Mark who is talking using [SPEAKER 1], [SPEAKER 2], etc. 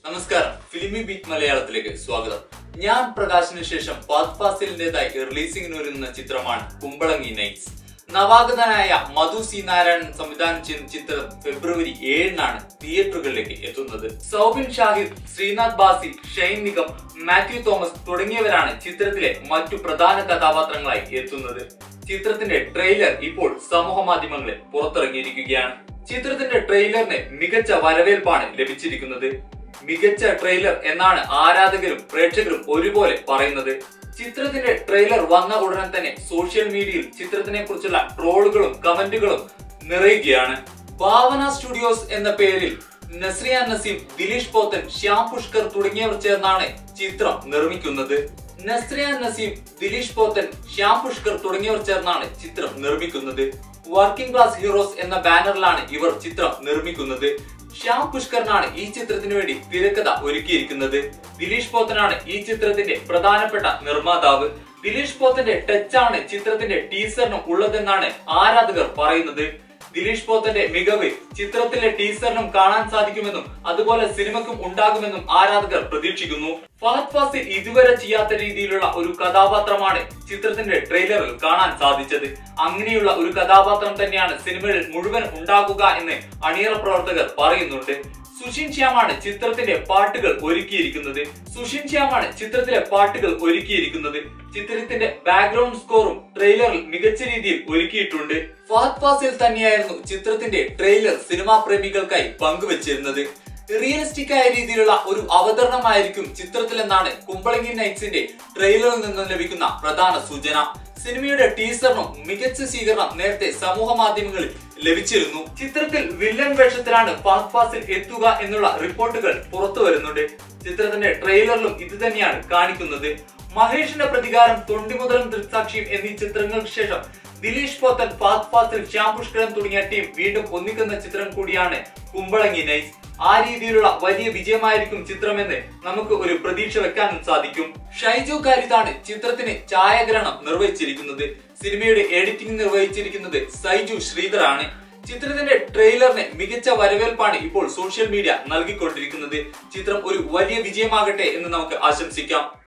[SPEAKER 1] നമസ്കാരം ഫിലിമി ബീറ്റ് മലയാളത്തിലേക്ക് സ്വാഗതം ഞാൻ പ്രകാശിന് ശേഷം ഫാത് ഫാസിലിന്റേതായി റിലീസിംഗിന് ഒരുങ്ങുന്ന ചിത്രമാണ് കുമ്പളങ്ങി നൈറ്റ്സ് നവാഗതനായ മധു സി നാരായണൻ സംവിധാനം ചെയ്യുന്ന ചിത്രം ഫെബ്രുവരി ഏഴിനാണ് തിയേറ്ററുകളിലേക്ക് എത്തുന്നത് സൗബിൻ ഷാഹിദ് ശ്രീനാഥ് ബാസി ഷൈൻ നിഗം മാത്യു തോമസ് തുടങ്ങിയവരാണ് ചിത്രത്തിലെ മറ്റു പ്രധാന കഥാപാത്രങ്ങളായി എത്തുന്നത് ചിത്രത്തിന്റെ ട്രെയിലർ ഇപ്പോൾ സമൂഹ മാധ്യമങ്ങളിൽ പുറത്തിറങ്ങിയിരിക്കുകയാണ് ചിത്രത്തിന്റെ ട്രെയിലറിന് മികച്ച വരവേൽപ്പാണ് ലഭിച്ചിരിക്കുന്നത് മികച്ച ട്രെയിലർ എന്നാണ് ആരാധകരും പ്രേക്ഷകരും ഒരുപോലെ പറയുന്നത് ചിത്രത്തിന്റെ ട്രെയിലർ വന്ന ഉടനെ തന്നെ സോഷ്യൽ മീഡിയയിൽ ചിത്രത്തിനെ കുറിച്ചുള്ള ട്രോളുകളും കമന്റുകളും നിറയുകയാണ് ഭാവന സ്റ്റുഡിയോസ് എന്ന പേരിൽ നസ്രിയ നസീം ദിലീഷ് പോത്തൻ ശ്യാം പുഷ്കർ തുടങ്ങിയവർ ചേർന്നാണ് ചിത്രം നിർമ്മിക്കുന്നത് നസ്രിയ നസീം ദിലീഷ് പോത്തൻ ശ്യാം പുഷ്കർ തുടങ്ങിയവർ ചേർന്നാണ് ചിത്രം നിർമ്മിക്കുന്നത് വർക്കിംഗ് ക്ലാസ് ഹീറോസ് എന്ന ബാനറിലാണ് ഇവർ ചിത്രം നിർമ്മിക്കുന്നത് ശ്യാം പുഷ്കറിനാണ് ഈ ചിത്രത്തിന് വേണ്ടി തിരക്കഥ ഒരുക്കിയിരിക്കുന്നത് ദിലീഷ് പോത്തനാണ് ഈ ചിത്രത്തിന്റെ പ്രധാനപ്പെട്ട നിർമ്മാതാവ് ദിലീഷ് പോത്തന്റെ ടച്ചാണ് ചിത്രത്തിന്റെ ടീസറിനും ഉള്ളതെന്നാണ് ആരാധകർ പറയുന്നത് ദിലീഷ് പോത്തന്റെ മികവ് ചിത്രത്തിലെ ടീസറിനും കാണാൻ സാധിക്കുമെന്നും അതുപോലെ സിനിമയ്ക്കും ഉണ്ടാകുമെന്നും ആരാധകർ പ്രതീക്ഷിക്കുന്നു ഫഹദ് ഫാസിൽ ഇതുവരെ ചെയ്യാത്ത രീതിയിലുള്ള ഒരു കഥാപാത്രമാണ് ചിത്രത്തിന്റെ ട്രെയിലറിൽ കാണാൻ സാധിച്ചത് അങ്ങനെയുള്ള ഒരു കഥാപാത്രം തന്നെയാണ് സിനിമയിൽ മുഴുവൻ ഉണ്ടാകുക എന്ന് അണിയറ പ്രവർത്തകർ പറയുന്നുണ്ട് സുഷിൻ ശ്യാമാണ് ചിത്രത്തിന്റെ പാട്ടുകൾ ഒരുക്കിയിരിക്കുന്നത് സുഷിൻ ശ്യാമാണ് ചിത്രത്തിലെ പാട്ടുകൾ ഒരുക്കിയിരിക്കുന്നത് ചിത്രത്തിന്റെ ബാക്ക്ഗ്രൗണ്ട് സ്കോറും ട്രെയിലറിൽ മികച്ച രീതിയിൽ ഒരുക്കിയിട്ടുണ്ട് ഫഹദ് ഫാസിൽ തന്നെയായിരുന്നു ചിത്രത്തിന്റെ ട്രെയിലർ സിനിമാ പ്രേമികൾക്കായി പങ്കുവച്ചിരുന്നത് റിയലിസ്റ്റിക് ആയ രീതിയിലുള്ള ഒരു അവതരണമായിരിക്കും ചിത്രത്തിലെന്നാണ് കുമ്പളങ്ങി നൈറ്റ്സിന്റെ ട്രെയിലറിൽ നിന്നും ലഭിക്കുന്ന പ്രധാന സൂചന സിനിമയുടെ ടീസറിനും മികച്ച സ്വീകരണം നേരത്തെ സമൂഹ മാധ്യമങ്ങളിൽ ലഭിച്ചിരുന്നു ചിത്രത്തിൽ വില്ലൻ വേഷത്തിലാണ് ഫഹദ് ഫാസിൽ എത്തുക എന്നുള്ള റിപ്പോർട്ടുകൾ പുറത്തു വരുന്നുണ്ട് ചിത്രത്തിന്റെ ട്രെയിലറിലും ഇത് തന്നെയാണ് കാണിക്കുന്നത് മഹേഷിന്റെ പ്രതികാരം തൊണ്ടിമുതലും ദൃക്സാക്ഷിയും എന്നീ ചിത്രങ്ങൾക്ക് ശേഷം ദിലീഷ് പോത്തൻ ഫാത് ഫാസിൽ ശ്യാം പുഷ്കരൻ തുടങ്ങിയ ടീം വീണ്ടും ഒന്നിക്കുന്ന ചിത്രം കൂടിയാണ് കുമ്പളങ്ങി നൈസ് ആ രീതിയിലുള്ള വലിയ വിജയമായിരിക്കും ചിത്രമെന്ന് നമുക്ക് ഒരു പ്രതീക്ഷ വെക്കാനും സാധിക്കും ഷൈജു കാരിതാണ് ചിത്രത്തിന് ഛായാഗ്രഹണം നിർവഹിച്ചിരിക്കുന്നത് സിനിമയുടെ എഡിറ്റിംഗ് നിർവഹിച്ചിരിക്കുന്നത് സൈജു ശ്രീധറാണ് ചിത്രത്തിന്റെ ട്രെയിലറിന് മികച്ച വരവേൽപ്പാണ് ഇപ്പോൾ സോഷ്യൽ മീഡിയ നൽകിക്കൊണ്ടിരിക്കുന്നത് ചിത്രം ഒരു വലിയ വിജയമാകട്ടെ എന്ന് നമുക്ക് ആശംസിക്കാം